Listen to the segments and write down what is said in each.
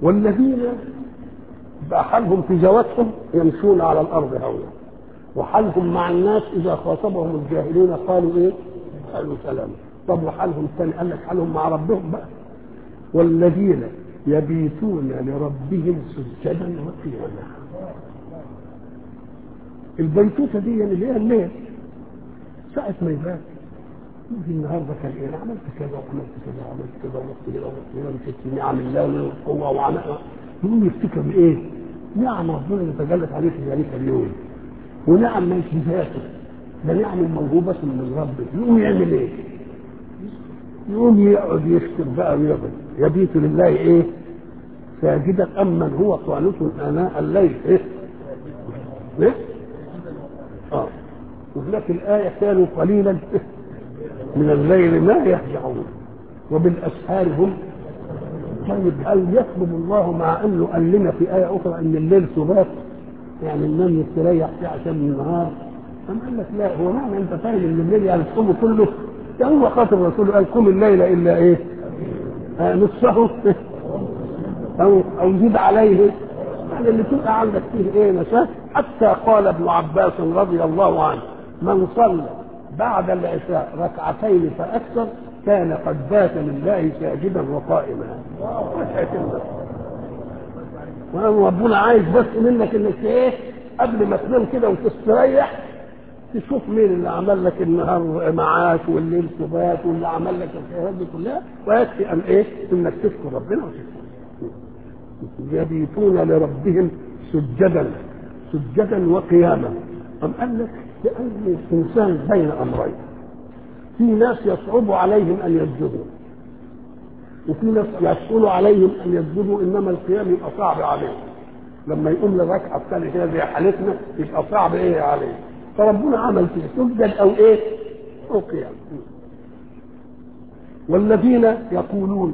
والذين بقى حالهم في زواتهم يمشون على الارض هونا وحالهم مع الناس اذا خاطبهم الجاهلون قالوا ايه؟ قالوا سلاما طب وحالهم الثاني قال لك حالهم مع ربهم بقى والذين يبيتون لربهم سجدا وقياما البيتوته دي يعني اللي هي الليل ساعة ما يبات يجي النهارده كان ايه؟ أنا عملت كذا وعملت كذا وعملت كذا وعملت كذا وعملت كذا ومسكت نعم الله والقوه وعمل يقوم يفتكر بايه؟ نعم ربنا اللي تجلت عليه في ذلك اليوم ونعم مش بذاته ده نعم موهوبة من ربه يقوم يعمل ايه؟ يقوم يقعد يشكر بقى ويقعد يبيت لله ايه؟ ساجدا امن هو قانت اناء الليل ايه؟ ايه؟ اه وهناك الايه كانوا قليلا من الليل ما يهجعون وبالاسحار هم طيب هل يطلب الله مع انه قال لنا في ايه اخرى ان الليل سبات يعني النوم يستريح فيه عشان النهار أم قال لك لا هو معنى انت فاهم ان الليل يعني تصوم كله ده هو خاطر الرسول قال قم الليل الا ايه؟ آه نصفه او او زيد عليه يعني اللي تبقى عندك فيه ايه نشاط حتى قال ابن عباس رضي الله عنه من صلى بعد العشاء ركعتين فاكثر كان قد بات لله ساجدا وقائما ربنا عايز بس منك انك ايه قبل ما تنام كده وتستريح تشوف مين اللي عمل لك النهار معاش والليل سبات واللي عمل لك الخيرات دي كلها ويكفي ان ايه انك تشكر ربنا وتشكر يبيتون لربهم سجدا سجدا وقياما أم قال لك لأن الإنسان بين أمرين في ناس يصعب عليهم أن يسجدوا وفي ناس يسهل عليهم أن يسجدوا إنما القيام يبقى صعب عليهم لما يقوم للركعة الثانية كده زي حالتنا يبقى صعب إيه عليه فربنا عمل فيه سجد أو إيه أو قيام والذين يقولون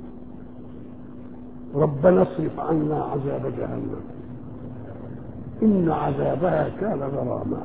ربنا اصرف عنا عذاب جهنم إن عذابها كان غراما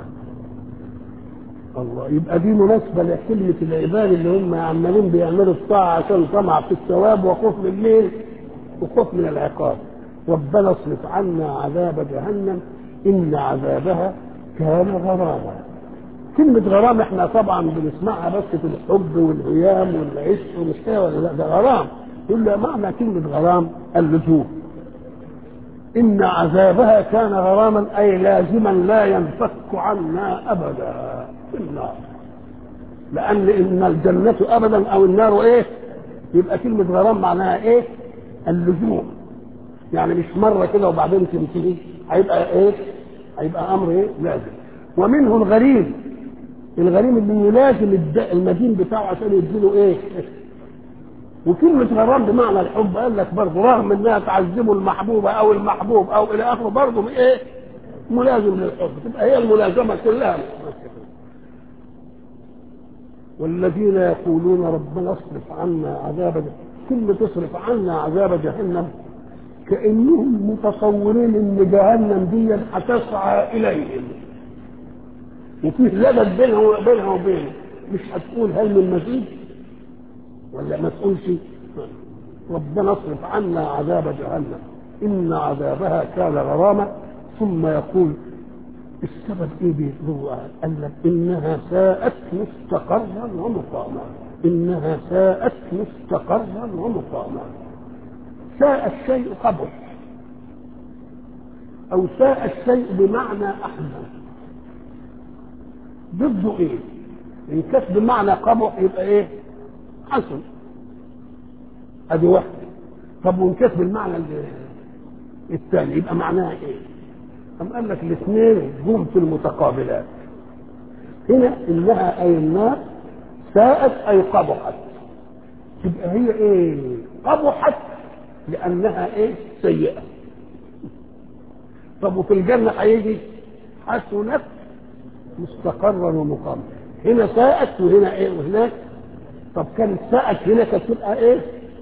الله يبقى دي مناسبة لكلمة العباد اللي هم عمالين بيعملوا الطاعة عشان طمع في الثواب وخوف من الليل وخوف من العقاب ربنا اصرف عنا عذاب جهنم إن عذابها كان غراما كلمة غرام احنا طبعا بنسمعها بس في الحب والهيام والعشق ومش كده ولا لا ده غرام يقول له معنى كلمة غرام اللزوم إن عذابها كان غراما أي لازما لا ينفك عنا أبدا في النار لأن إن الجنة أبدا أو النار إيه يبقى كلمة غرام معناها إيه اللزوم يعني مش مرة كده وبعدين تنتهي هيبقى إيه هيبقى أمر إيه لازم ومنه الغريم الغريم اللي يلازم المدين بتاعه عشان يديله إيه وكلمة غرام بمعنى الحب قال لك برضه رغم انها تعذبه المحبوبة او المحبوب او الى اخره برضه ايه؟ ملازم للحب تبقى هي الملازمة كلها والذين يقولون ربنا اصرف عنا عذاب جهنم كلمة تصرف عنا عذاب جهنم كأنهم متصورين ان جهنم دي هتسعى اليهم وفيه لبد بينها وبينها وبينه مش هتقول هل من مزيد ولا ما تقولش ربنا اصرف عنا عذاب جهنم ان عذابها كان غراما ثم يقول السبب ايه بيقولوا قال لك انها ساءت مستقرا ومقاما انها ساءت مستقرا ومقاما ساء الشيء قبح او ساء الشيء بمعنى احزن ضده ايه ان كانت بمعنى قبح يبقى ايه حسن ادي واحده طب وان كانت بالمعنى الثاني يبقى معناها ايه أم قال لك الاثنين هم في المتقابلات هنا انها اي النار ساءت اي قبحت تبقى هي ايه قبحت لانها ايه سيئه طب وفي الجنه هيجي حسنت مستقرا ومقاما هنا ساءت وهنا ايه وهناك طب كانت ساءت هنا كانت تبقى ايه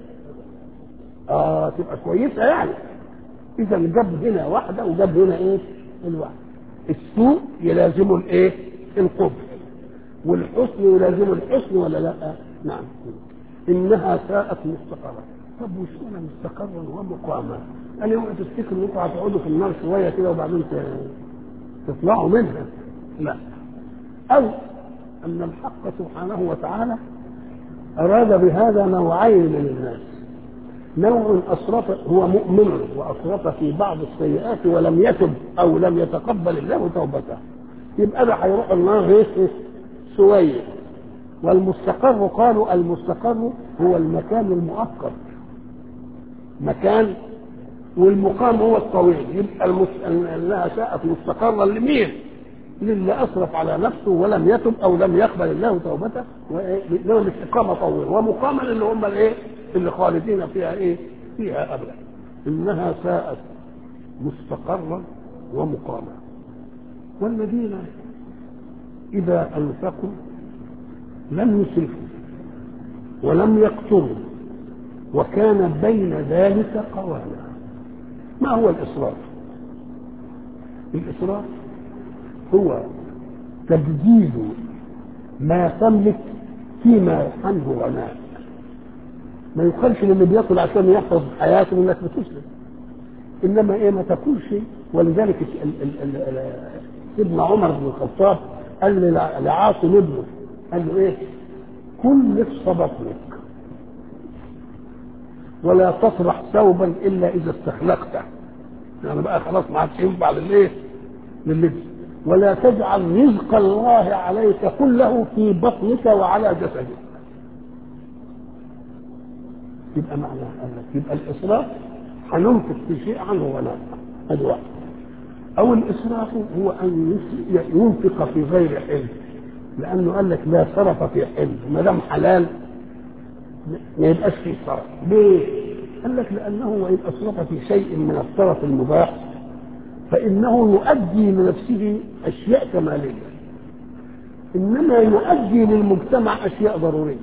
اه تبقى كويسه يعني اذا جاب هنا واحده وجاب هنا ايه الواحده السوء يلازمه الايه القبح والحسن يلازمه الحسن ولا لا نعم انها ساءت مستقرة طب وشونا مستقرا ومقاما قال اوعوا تفتكروا انكم هتقعدوا في النار شويه كده وبعدين تطلعوا منها لا او ان الحق سبحانه وتعالى اراد بهذا نوعين من الناس نوع اسرف هو مؤمن واسرف في بعض السيئات ولم يتب او لم يتقبل الله توبته يبقى ده هيروح النار ايه شويه والمستقر قالوا المستقر هو المكان المؤقت مكان والمقام هو الطويل يبقى المس... انها شاءت مستقرا لمين؟ للي اسرف على نفسه ولم يتب او لم يقبل الله توبته له الاستقامه طويل ومقاما اللي هم الايه؟ اللي خالدين فيها ايه؟ فيها ابدا انها ساءت مستقرا ومقاما والذين اذا انفقوا لم يسرفوا ولم يقتروا وكان بين ذلك قواما ما هو الإسراف الإسراف هو تبديل ما تملك فيما عنه غناء ما يقالش للي بياكل عشان يحفظ حياته انك بتسلم انما ايه ما تاكلش ولذلك سيدنا عمر بن الخطاب قال لعاصم ابنه قال له ايه كل نصف بطنك ولا تطرح ثوبا الا اذا استخلقته يعني بقى خلاص ما عادش ينفع للايه لللبس ولا تجعل رزق الله عليك كله في بطنك وعلى جسدك يبقى معناه قال لك يبقى الاسراف هننفق في شيء عنه ولا هذا واحد او الاسراف هو ان ينفق في غير حلم لانه قال لك لا صرف في حلم ما دام حلال ما يبقاش فيه صرف ليه؟ قال لك لانه وان اسرف في شيء من الصرف المباح فانه يؤدي لنفسه اشياء كماليه انما يؤدي للمجتمع اشياء ضروريه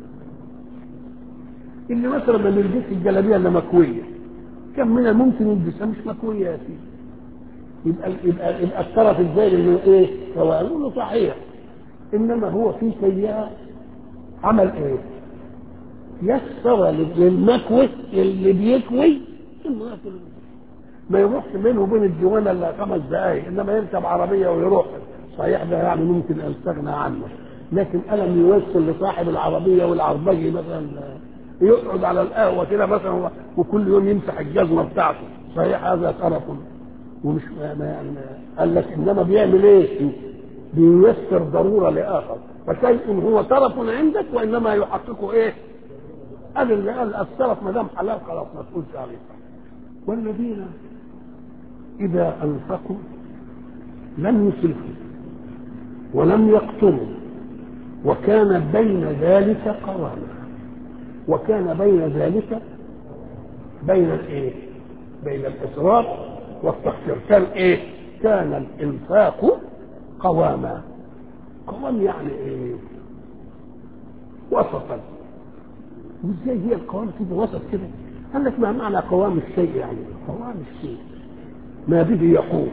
اللي مثلا ما يلبسش الجلابيه الا مكويه كم من الممكن يلبسها مش مكويه يا سيدي يبقى يبقى يبقى الطرف ازاي اللي ايه؟ سواء له صحيح انما هو في سيئه عمل ايه؟ يسر للمكوي اللي بيكوي انه ياكل ما يروحش بينه وبين الديوانه الا خمس دقائق انما يركب عربيه ويروح صحيح ده يعني ممكن استغنى عنه لكن الم يوصل لصاحب العربيه والعربجي مثلا يقعد على القهوه كده مثلا وكل يوم يمسح الجزمه بتاعته صحيح هذا طرف ومش ما يعني قال لك انما بيعمل ايه؟ بييسر ضروره لاخر فشيء هو طرف عندك وانما يحققه ايه؟ هذا اللي قال السلف ما دام حلال خلاص ما تقولش عليه والذين اذا انفقوا لم يسرفوا ولم يقتروا وكان بين ذلك قواما وكان بين ذلك بين الايه؟ بين الاسراف والتقصير كان ايه؟ كان الانفاق قواما قوام يعني ايه؟ وسطا وازاي هي القوام كده وسط كده قال لك ما معنى قوام الشيء يعني قوام الشيء ما به يقوم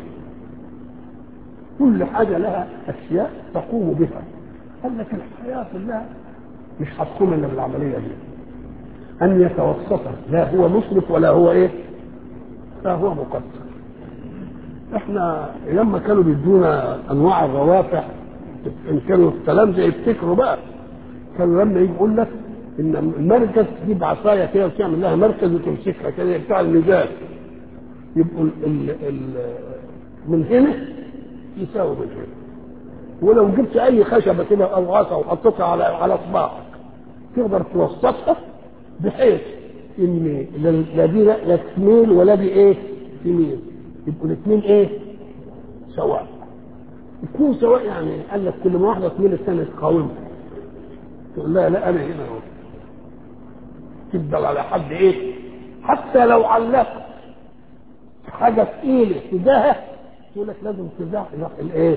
كل حاجة لها أشياء تقوم بها قال لك الحياة كلها مش هتقوم إلا بالعملية دي أن يتوسط لا هو مسرف ولا هو إيه لا هو مقصر احنا لما كانوا بيدونا انواع الروافع ان كانوا الكلام ده يفتكروا بقى كانوا لما يجي يقول لك ان المركز تجيب عصايه كده وتعمل لها مركز وتمسكها كده بتاع الميزان يبقوا ال ال ال من هنا يساوي من هنا ولو جبت اي خشبه كده او عصا وحطيتها على على صباعك تقدر توسطها بحيث ان لا دي لا تميل ولا دي ايه تميل يبقوا الاثنين ايه سواء اثنين سواء يعني قال لك كل ما واحده تميل الثانيه تقاومها تقول لها لا انا هنا اهو تفضل على حد ايه حتى لو علقت حاجه ثقيله تجاهها تقول لك لازم تزاح الايه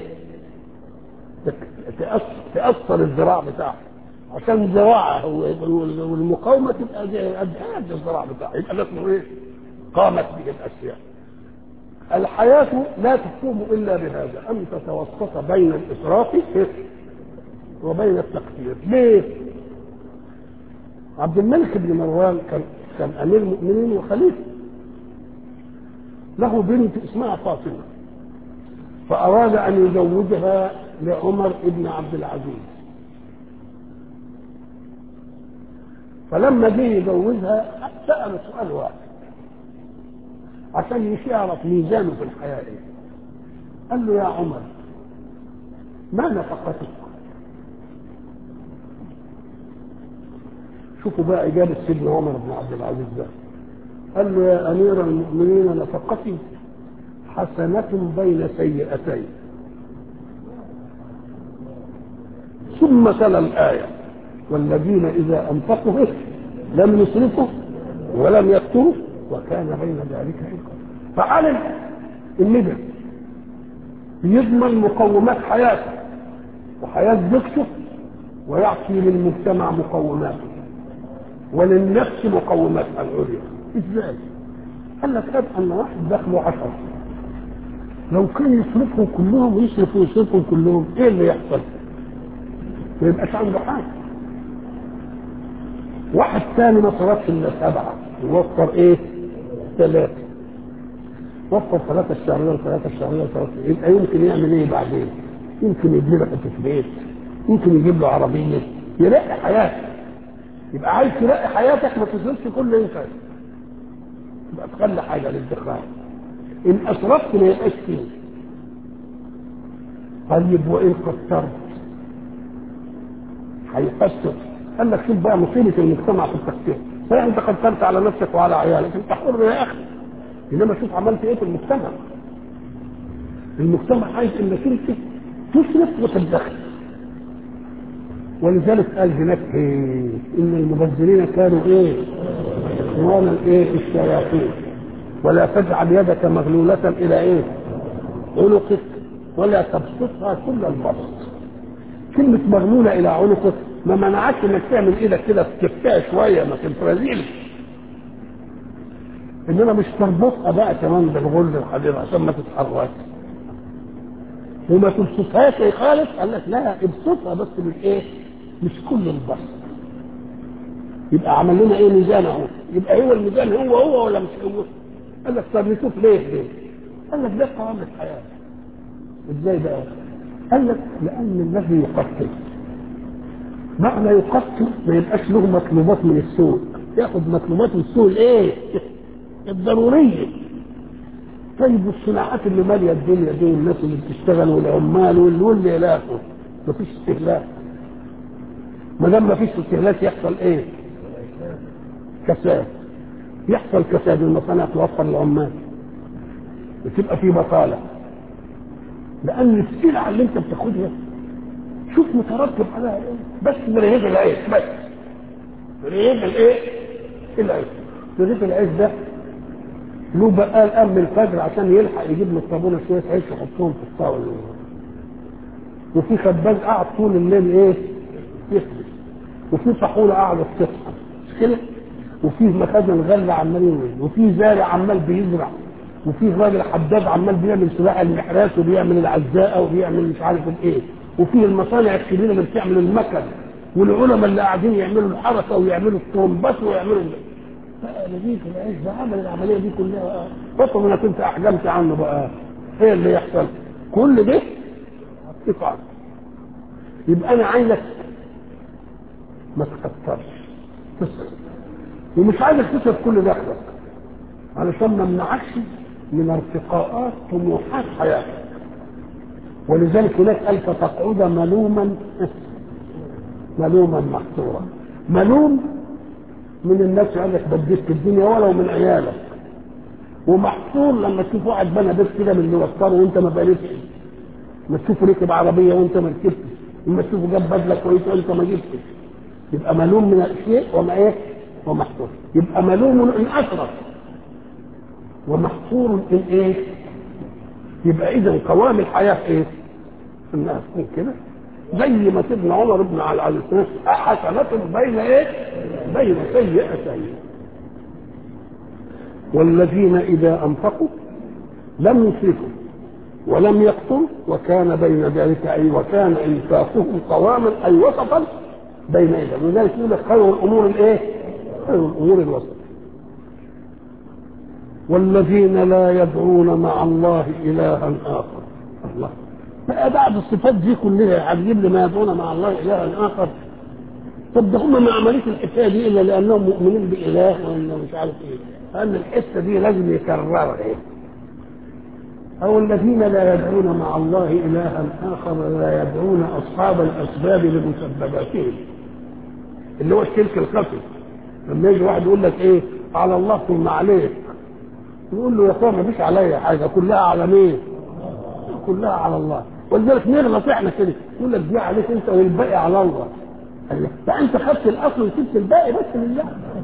تأثر, تأثر الذراع بتاعها عشان ذراعها والمقاومه تبقى قد الذراع بتاعها يبقى ده اسمه ايه؟ قامت به الاشياء الحياة لا تقوم إلا بهذا أن تتوسط بين الإسراف وبين التقدير ليه؟ عبد الملك بن مروان كان كان امير المؤمنين وخليفه له بنت اسمها فاطمه فاراد ان يزوجها لعمر بن عبد العزيز فلما جه يجوزها سأله سؤال واحد عشان يعرف ميزانه في الحياة ايه قال له يا عمر ما نفقتك شوفوا بقى إجابة سيدنا عمر بن عبد العزيز ده قال له يا أمير المؤمنين نفقتي حسنة بين سيئتين ثم تلا الآية والذين إذا أنفقوا لم يسرفوا ولم يقتروا وكان بين ذلك حقا فعلم ان ده يضمن مقومات حياته وحياة زوجته ويعطي للمجتمع مقوماته وللنفس مقوماتها العليا ازاي؟ قال لك اب ان واحد دخله عشرة لو كان يصرفهم كلهم ويصرفوا ويصرفهم كلهم ايه اللي يحصل؟ ما يبقاش عنده حاجه واحد ثاني ما صرفش الا سبعه يوفر ايه؟ ثلاثه وفر ثلاثة الشهرية وثلاثة الشهرية وثلاثة يبقى يمكن يعمل ايه بعدين؟ يمكن يجيب له حتة بيت يمكن يجيب له عربية يرقي حياته يبقى عايز ترقي حياتك ما تصرفش كل انسان يبقى تخلي حاجة للادخار ان اسرفت ما يبقاش فيه طيب وان قصرت هيقصر قال لك شوف بقى مصيبة المجتمع في التقصير صحيح انت قصرت على نفسك وعلى عيالك انت حر يا اخي انما شوف عملت ايه في المجتمع المجتمع عايز انك انت تصرف وتدخر ولذلك قال هناك ايه ان المبذرين كانوا ايه اخوان الايه الشياطين ولا تجعل يدك مغلولة الى ايه عنقك ولا تبسطها كل البسط كلمة مغلولة الى عنقك ما منعكش انك تعمل ايدك كده تكفيها شوية ما تنفرزيلش انما مش تربطها بقى كمان بالغل الحديد عشان ما تتحرك وما تبسطهاش خالص قال لك لا ابسطها بس مش ايه مش كل البسط يبقى عمل لنا ايه ميزان اهو يبقى هو الميزان هو هو ولا مش هو قال لك طب نشوف ليه ليه قال لك ده قوام الحياه ازاي بقى قال لك لان الذي يقتل معنى يقتل ما يبقاش له مطلوبات من السوق ياخد مطلوبات من السوق الايه الضروريه طيب والصناعات اللي ماليه الدنيا دي والناس اللي بتشتغل والعمال واللي واللي يلاقوا مفيش استهلاك ما دام مفيش استهلاك يحصل ايه؟ كساد يحصل كساد المصانع توفر العمال وتبقى في بطاله لان السلعه اللي انت بتاخدها شوف مترتب عليها ايه بس برغيف العيش بس برغيف الايه؟ العيش رغيف العيش ده له بقال قبل الفجر عشان يلحق يجيب من الصابونه شويه عيش يحطهم في الطاوله وفي خباز قاعد طول الليل ايه؟ يخبز وفي طحونه قاعده تصحى مش كده؟ وفي مخازن غله عمال يولد وفي زارع عمال بيزرع وفي راجل حداد عمال بيعمل سلاح المحراس وبيعمل العزاءه وبيعمل مش عارف الايه وفي المصانع الكبيره اللي بتعمل المكن والعلماء اللي قاعدين يعملوا الحركه ويعملوا الطرمبات ويعملوا نجيب العيش ده عمل العمليه دي كلها فطر انك انت احجمت عنه بقى ايه اللي يحصل كل ده تفعل يبقى انا عايزك ما تكترش تصرف ومش عايزك تصرف كل دخلك علشان ما امنعكش من ارتقاءات طموحات حياتك ولذلك هناك قال فتقعد ملوما ملوما محصورا ملوم من الناس قال لك بديت في الدنيا ولو من عيالك ومحصور لما تشوف واحد بنى بيت كده من اللي وفره وانت ما بنيتش ما تشوفه ركب عربيه وانت ما ركبتش اما تشوفه جاب بدله كويسه وانت ما جبتش يبقى ملوم من الشيء وما ايه ومحصور يبقى ملوم ان اسرف ومحصور ان ايه يبقى اذا قوام الحياه ايه انها تكون كده زي ما سيدنا عمر بن على العزيز حسنة بين ايه؟ بين سيئتين والذين إذا أنفقوا لم يسرفوا ولم يقتلوا وكان بين ذلك أي وكان إنفاقهم قواما أي وسطا بين إذا ولذلك يقول لك خير الأمور الإيه؟ خير الأمور الوسط والذين لا يدعون مع الله إلها آخر الله بقى بعد الصفات دي كلها هتجيب لي ما يدعون مع الله إلها آخر طب ده هم ما عملوش الحكايه دي الا لانهم مؤمنين باله ولا مش عارف ايه فان الحته دي لازم يكررها ايه او الذين لا يدعون مع الله الها اخر ولا يدعون اصحاب الاسباب لمسبباتهم اللي هو الشرك الخفي لما يجي واحد يقول لك ايه على الله ثم عليك يقول له يا اخويا ما فيش عليا حاجه كلها على مين؟ كلها على الله ولذلك نغلط احنا كده يقول لك دي عليك انت والباقي على الله فانت خدت الاصل وسبت الباقي بس لله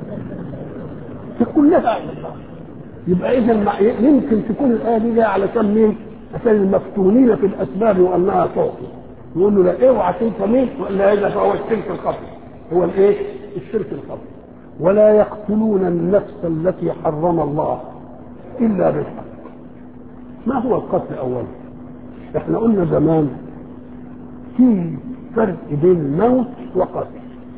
كلها على الله يبقى اذا يمكن تكون الايه دي جايه علشان مين؟ عشان المفتونين في الاسباب وانها تعطي يقول له لا اوعى تنسى مين والا هذا فهو الشرك الخفي هو الايه؟ الشرك الخفي ولا يقتلون النفس التي حرم الله الا بالحق ما هو القتل اولا؟ احنا قلنا زمان في فرق بين موت وقتل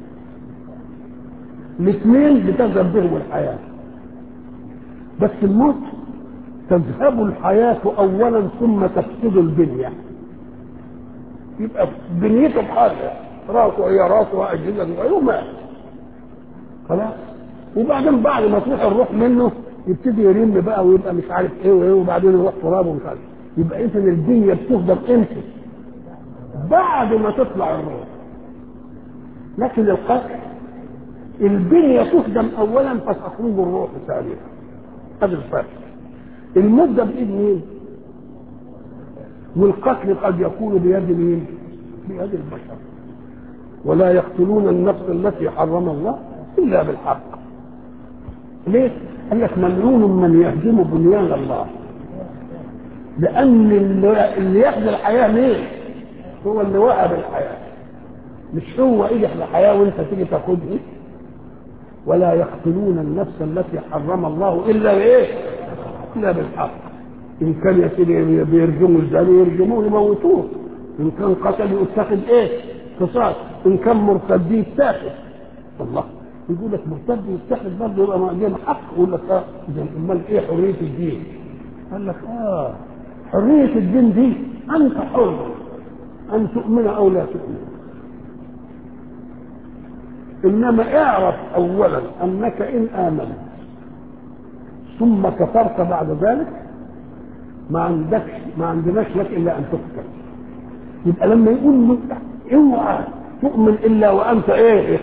الاثنين بتذهب بهم الحياة بس الموت تذهب الحياة أولا ثم تفسد البنية يبقى بنيته بحاجة راسه هي راسه أجهزة غيره مات خلاص وبعدين بعد ما تروح الروح منه يبتدي يرم بقى ويبقى مش عارف ايه وايه وبعدين يروح تراب ومش عارف يبقى اذا الدنيا بتفضل امتى؟ بعد ما تطلع الروح لكن القتل البنية تهدم أولا فتخرج الروح ثانيا هذا الفرق المدة بإيد مين؟ والقتل قد يكون بيد مين؟ بيد البشر ولا يقتلون النفس التي حرم الله إلا بالحق ليه؟ قال لك ملعون من يهدم بنيان الله لأن اللي ياخذ الحياة مين؟ هو اللي وهب الحياة مش هو اجح الحياة وانت تيجي تاخدها ولا يقتلون النفس التي حرم الله الا بايه؟ الا بالحق ان كان يا سيدي بيرجموا الزاني يرجموه يموتوه ان كان قتل يتخذ ايه؟ قصاص ان كان مرتد يتاخذ الله يقول لك مرتد يتخذ برضه يبقى مقدم حق يقول لك اه اذا امال ايه حريه الدين؟ قال لك اه حريه الدين دي انت حر ان تؤمن او لا تؤمن انما اعرف اولا انك ان امنت ثم كفرت بعد ذلك ما عندكش ما عندناش لك الا ان تقتل يبقى لما يقول اوعى تؤمن الا وانت ايه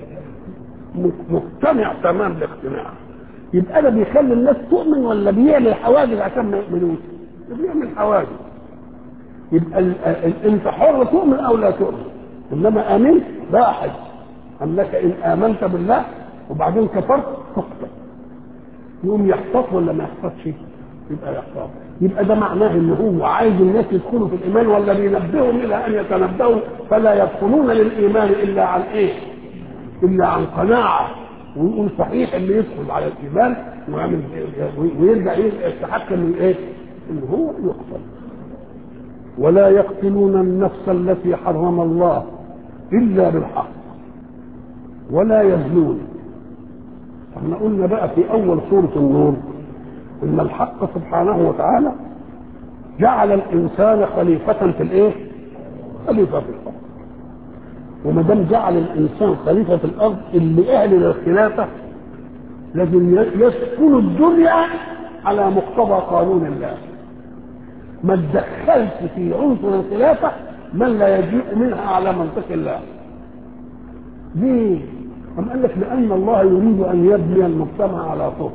مقتنع تمام الاقتناع يبقى ده بيخلي الناس تؤمن ولا بيعمل حواجز عشان ما يؤمنوش بيعمل حواجز يبقى ال ال انت حر تؤمن او لا تؤمن انما امنت باحث انك ان امنت بالله وبعدين كفرت تقتل يقوم يحتاط ولا ما يحتاطش يبقى يحتاط يبقى ده معناه ان هو عايز الناس يدخلوا في الايمان ولا بينبههم الى ان يتنبهوا فلا يدخلون للايمان الا عن ايه؟ الا عن قناعه ويقول صحيح اللي يدخل على الايمان ويعمل ويرجع يستحق من ايه؟ ان هو يقتل ولا يقتلون النفس التي حرم الله الا بالحق ولا يزنون احنا قلنا بقى في اول سوره النور ان الحق سبحانه وتعالى جعل الانسان خليفه في الايه خليفه في الارض وما دام جعل الانسان خليفه في الارض اللي اهل للخلافه لازم يسكن الدنيا على مقتضى قانون الله ما تدخلش في عنصر الخلافه من لا يجيء منها على منطق الله ليه؟ أم قال لك لأن الله يريد أن يبني المجتمع على طهر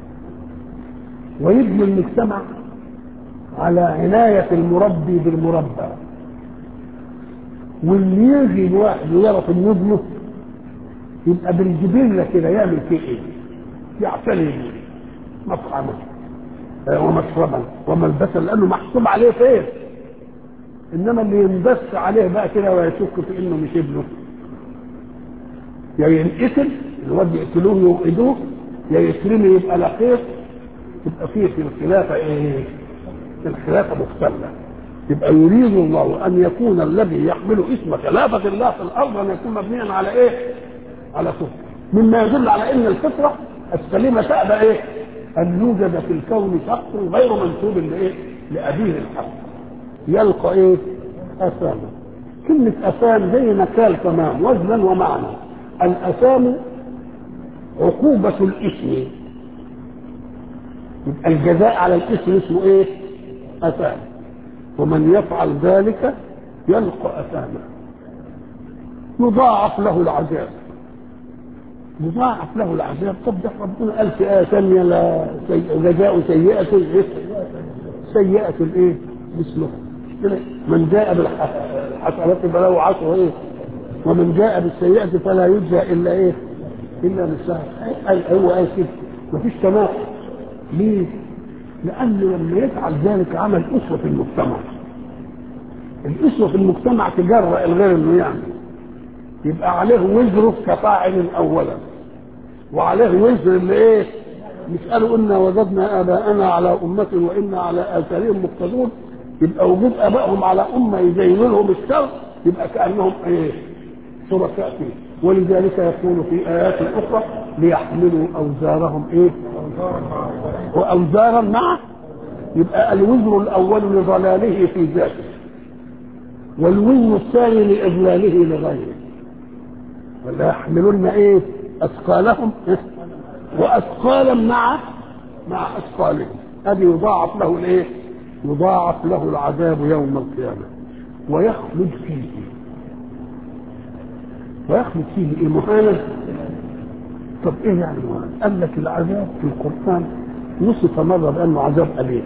ويبني المجتمع على عناية المربي بالمربى واللي يجي الواحد ويعرف انه ابنه يبقى بالجبلة كده يعمل فيه ايه؟ يعتني مطعما ومشربا وملبسا لانه محسوب عليه فين؟ انما اللي ينبث عليه بقى كده ويشك في انه مش ابنه يا ينقتل الواد يقتلوه يوقدوه يا يترمي يبقى لقيط يبقى فيه في الخلافه ايه؟ الخلافه مختله يبقى يريد الله ان يكون الذي يحمل اسم خلافه الله في الارض ان يكون مبنيا على ايه؟ على كفر مما يدل على ان الفطره السليمه تأبى ايه؟ ان يوجد في الكون شخص غير منسوب لايه؟ لابيه الحق يلقى ايه؟ اثاما كلمة اثام زي نكال تمام وزنا ومعنى الاثام عقوبة الاسم يبقى الجزاء على الاسم اسمه ايه؟ اثام ومن يفعل ذلك يلقى اثاما يضاعف له العذاب يضاعف له العذاب طب ده ربنا قال في آية ثانية لا سي... جزاء سيئة سيئة الايه؟ مثله من جاء بالحسنات فله عشر ايه؟ ومن جاء بالسيئة فلا يجزى إلا ايه؟ إلا مثلها هو قال كده مفيش تناقض ليه؟ لأنه لما يفعل ذلك عمل أسوة في المجتمع الأسوة في المجتمع تجرأ الغير إنه يعمل يبقى عليه وزره كفاعل اولا وعليه وزر اللي ايه مش قالوا انا وجدنا اباءنا على امه وانا على اثارهم مقتدون يبقى وجود ابائهم على امه يزينوا لهم الشر يبقى كانهم ايه شركاء فيه ولذلك يقول في ايات اخرى ليحملوا اوزارهم ايه واوزارا معه يبقى الوزر الاول لضلاله في ذاته والوزر الثاني لاضلاله لغيره ولا يحملون ايه اثقالهم واثقالا مع مع اثقالهم ادي يضاعف له الايه يضاعف له العذاب يوم القيامه ويخلد فيه ويخلد فيه ايه مهانا طب ايه يعني مهانا قال لك العذاب في القران وصف مره بانه عذاب اليم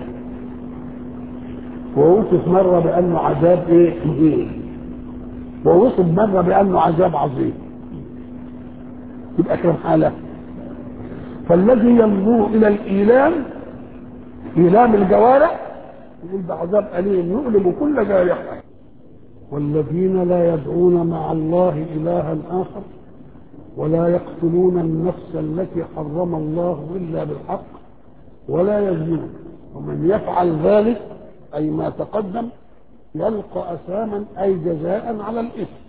ووصف مره بانه عذاب ايه مهين ووصف مره بانه عذاب عظيم يبقى كم حالة فالذي ينظر إلى الإيلام إيلام الجوارح يقول ده عذاب أليم يؤلم كل جارحة والذين لا يدعون مع الله إلها آخر ولا يقتلون النفس التي حرم الله إلا بالحق ولا يزنون ومن يفعل ذلك أي ما تقدم يلقى أثاما أي جزاء على الإثم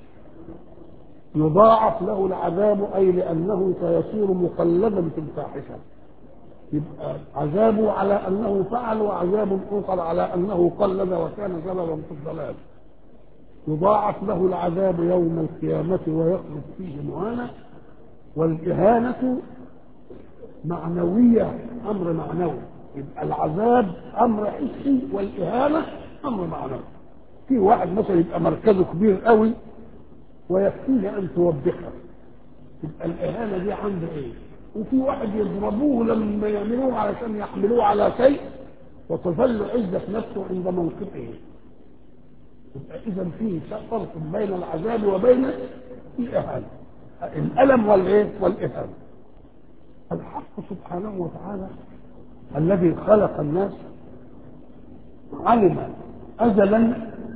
يضاعف له العذاب اي لانه سيصير مقلدا في الفاحشه يبقى عذابه على انه فعل وعذاب اخر على انه قلد وكان سببا في الضلال يضاعف له العذاب يوم القيامة ويخلد فيه مهانة والإهانة معنوية أمر معنوي يبقى العذاب أمر حسي والإهانة أمر معنوي في واحد مثلا يبقى مركزه كبير قوي ويكفيه ان توبخه تبقى الاهانه دي عنده ايه وفي واحد يضربوه لما يعملوه علشان يحملوه على شيء وتظل عزه نفسه عند موقفه يبقى اذا في فرق بين العذاب وبين الاهانه الالم والايه والاهانه الحق سبحانه وتعالى الذي خلق الناس علم ازلا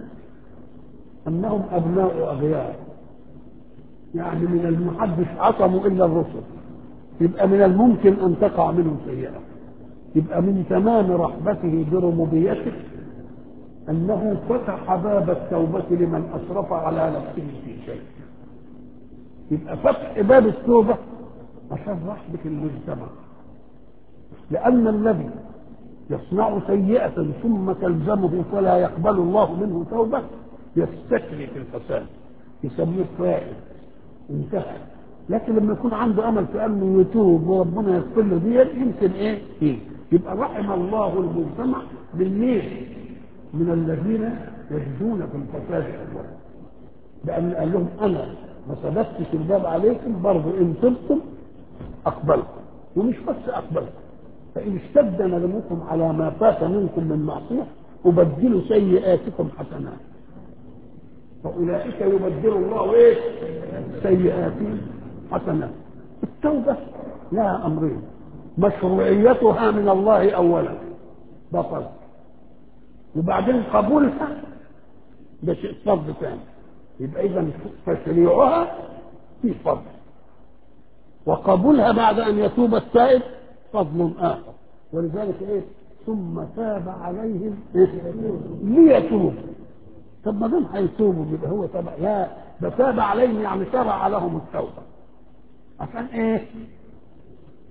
انهم ابناء اغيار يعني من المحدث عصموا الا الرسل يبقى من الممكن ان تقع منهم سيئه يبقى من تمام رحمته بربوبيته انه فتح باب التوبه لمن اسرف على نفسه في شيء يبقى فتح باب التوبه عشان رحمه المجتمع لان الذي يصنع سيئه ثم تلزمه فلا يقبل الله منه توبه يستكري في الفساد يسميه فاعل انتهى لكن لما يكون عنده امل في انه يتوب وربنا يغفر له دي يمكن ايه؟ إيه؟ يبقى رحم الله المجتمع بالمين؟ من الذين يجدون في الفساد اولا لان قال لهم انا ما سددتش الباب عليكم برضه ان تبتم اقبلكم ومش بس اقبلكم فان اشتد ندمكم على ما فات منكم من معصيه ابدلوا سيئاتكم حسنات فاولئك يبدل الله ايه سيئاتهم حسنات التوبه لها امرين مشروعيتها من الله اولا ده فرض وبعدين قبولها ده شيء فرض ثاني يبقى اذا تشريعها في فضل وقبولها بعد ان يتوب التائب فضل اخر ولذلك ايه ثم تاب عليهم ليتوبوا طب ما دام هيتوبوا يبقى هو تبع لا ده تاب عليهم يعني شرع لهم التوبه عشان ايه؟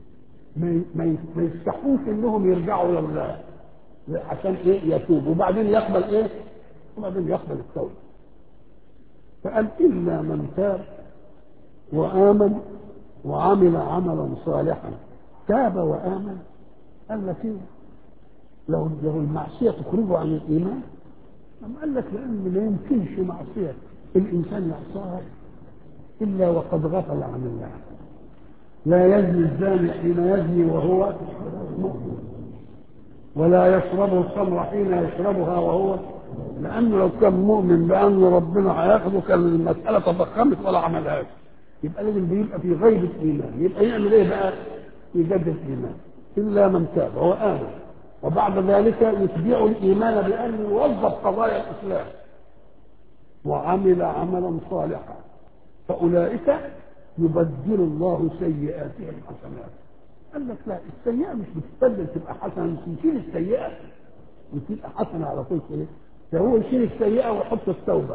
ما ما ما يستحقوش انهم يرجعوا لله عشان ايه يتوب وبعدين يقبل ايه وبعدين يقبل التوبه فقال الا من تاب وامن وعمل عملا صالحا تاب وامن قال لك ايه لو لو المعصيه تخرجه عن الايمان أم قال لك لان ما يمكنش معصيه الانسان يعصاها الا وقد غفل عن الله لا يزني الزاني حين يزني وهو مؤمن ولا يشرب الخمر حين يشربها وهو لانه لو كان مؤمن بان ربنا هياخده كان المساله تضخمت ولا عملهاش يبقى لازم بيبقى في غيبه ايمان يبقى يعمل ايه بقى؟ يجدد ايمان الا من تاب وامن وبعد ذلك يتبع الايمان بان يوظف قضايا الاسلام وعمل عملا صالحا فاولئك يبدل الله سيئاتهم حسنات قال لك لا السيئه مش بتستبدل تبقى حسنه مش نشيل السيئه وتبقى حسنه على طول كده ده هو يشيل السيئه ويحط التوبه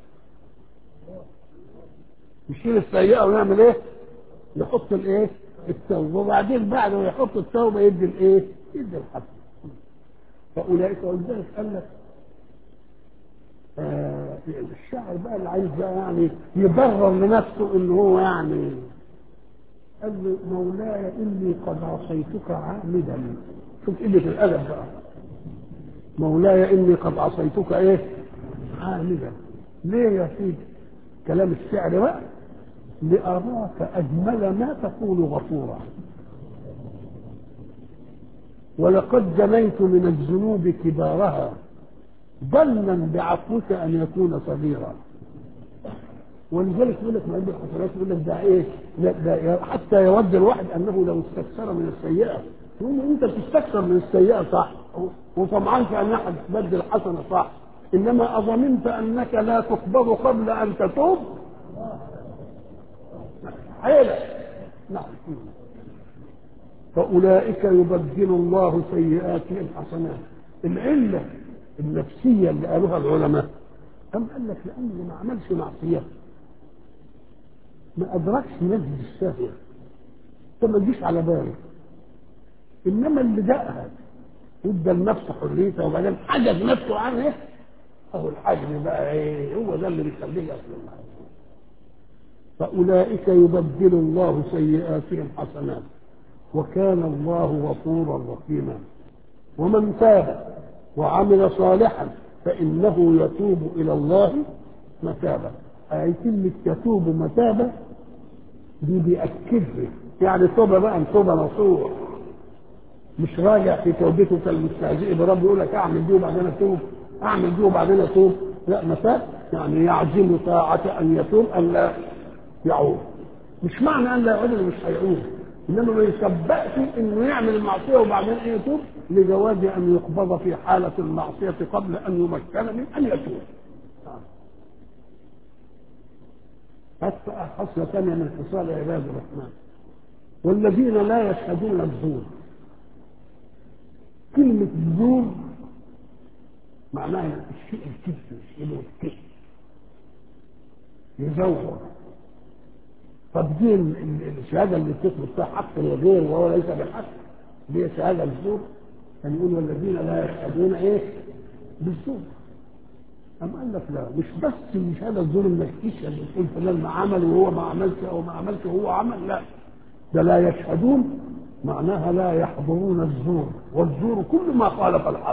يشيل السيئه ويعمل ايه؟ يحط الايه؟ التوبه وبعدين بعد ما يحط التوبه يدي الايه؟ يدي الحسنه فاولئك ولذلك قال لك آه الشاعر بقى اللي عايز بقى يعني يبرر لنفسه ان هو يعني قال له مولاي اني قد عصيتك عامدا شوف قله الادب بقى مولاي اني قد عصيتك ايه عامدا ليه يا سيدي كلام الشعر بقى لأراك أجمل ما تقول غفورا ولقد جنيت من الذنوب كبارها ظنا بعفوك ان يكون صغيرا ولذلك يقول لك مؤلف الحسنات يقول لك ده ايه ده, ده حتى يود الواحد انه لو استكثر من السيئه يقول انت بتستكثر من السيئه صح وطمعان في انها تبدل حسنه صح انما اظننت انك لا تقبض قبل ان تتوب حيلة نعم فاولئك يبدل الله سيئاتهم حسنات العله النفسيه اللي قالوها العلماء أم قال لك لأنه ما عملش معصية ما أدركش نزل الشهوة فما تجيش على باله إنما اللي دقها وادى لنفسه حريته وبعدين حجز نفسه عنه أهو الحجز بقى إيه هو ده اللي بيخليه يصل المعصية فأولئك يبدل الله سيئاتهم حسنات وكان الله غفورا رحيما ومن تاب وعمل صالحا فإنه يتوب إلى الله متابة أي كلمة يتوب متابة دي بيأكدها يعني توبة بقى توبة نصوح مش راجع في توبته كالمستهزئ برب يقول لك اعمل دي وبعدين اتوب اعمل دي وبعدين اتوب لا متاب يعني يعزم طاعة ان يتوب ان لا يعود مش معنى ان لا يعود مش هيعود انما ما يسبقش انه يعمل المعصيه وبعدين ان يتوب لجواز ان يقبض في حاله المعصيه قبل ان يمكن من ان يتوب. خصله ثانيه من خصال عباد الرحمن والذين لا يشهدون الزور كلمة الزور معناها الشيء الكذب الشيء الكذب يزور طب دي الشهاده اللي بتثبت فيها حق للغير وهو ليس بالحق دي شهاده الزور كان يقول والذين لا يشهدون ايه؟ بالزور أم قال لك لا مش بس الشهاده الزور انك تشهد وتقول فلان ما عمل وهو ما عملش او ما عملش وهو عمل لا ده لا يشهدون معناها لا يحضرون الزور والزور كل ما خالف الحق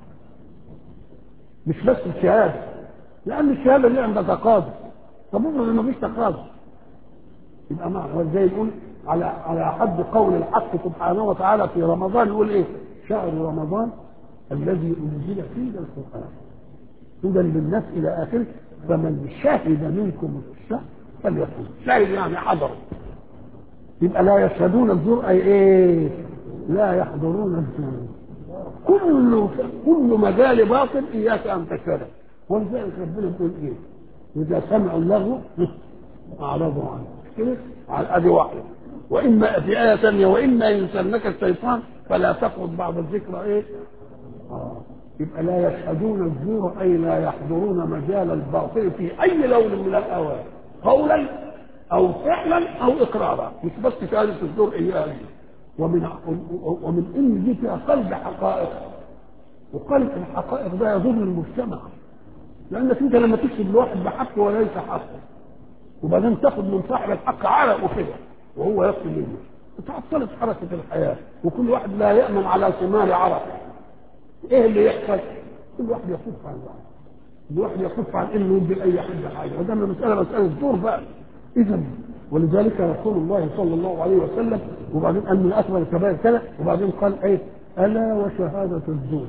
مش بس الشهاده لان الشهاده دي عندها تقاضي طب افرض ما فيش تقاضي يبقى ما هو ازاي يقول على على حد قول الحق سبحانه وتعالى في رمضان يقول ايه؟ شهر رمضان الذي انزل فيه القران هدى للناس الى اخره فمن شهد منكم الشهر فليقل شهد يعني حضر يبقى لا يشهدون الزور اي ايه؟ لا يحضرون الزور كل كل مجال باطل اياك ان تشهده ولذلك ربنا يقول ايه؟ اذا سمعوا اللغو اعرضوا عنه كده ادي واحده واما في ايه ثانيه واما ينسنك الشيطان فلا تقعد بعد الذكرى ايه؟ آه. يبقى لا يشهدون الزور اي لا يحضرون مجال الباطل في اي لون من الاوان قولا او فعلا او اقرارا مش بس شهاده الزور اياها ومن ومن ان دي فيها قلب حقائق وقلب الحقائق ده يضر المجتمع لانك انت لما تكتب لواحد بحق وليس حقه وبعدين تاخد من صاحب الحق عرق وكده وهو ياخد منه تعطلت حركه الحياه وكل واحد لا يامن على ثمار عرقه ايه اللي يحصل؟ كل واحد يكف عن واحد كل واحد يكف عن انه يدي لاي حد حاجه وده المساله مساله دور بقى اذا ولذلك رسول الله صلى الله عليه وسلم وبعدين قال من اكبر الكبائر كذا وبعدين قال ايه؟ الا وشهاده الزور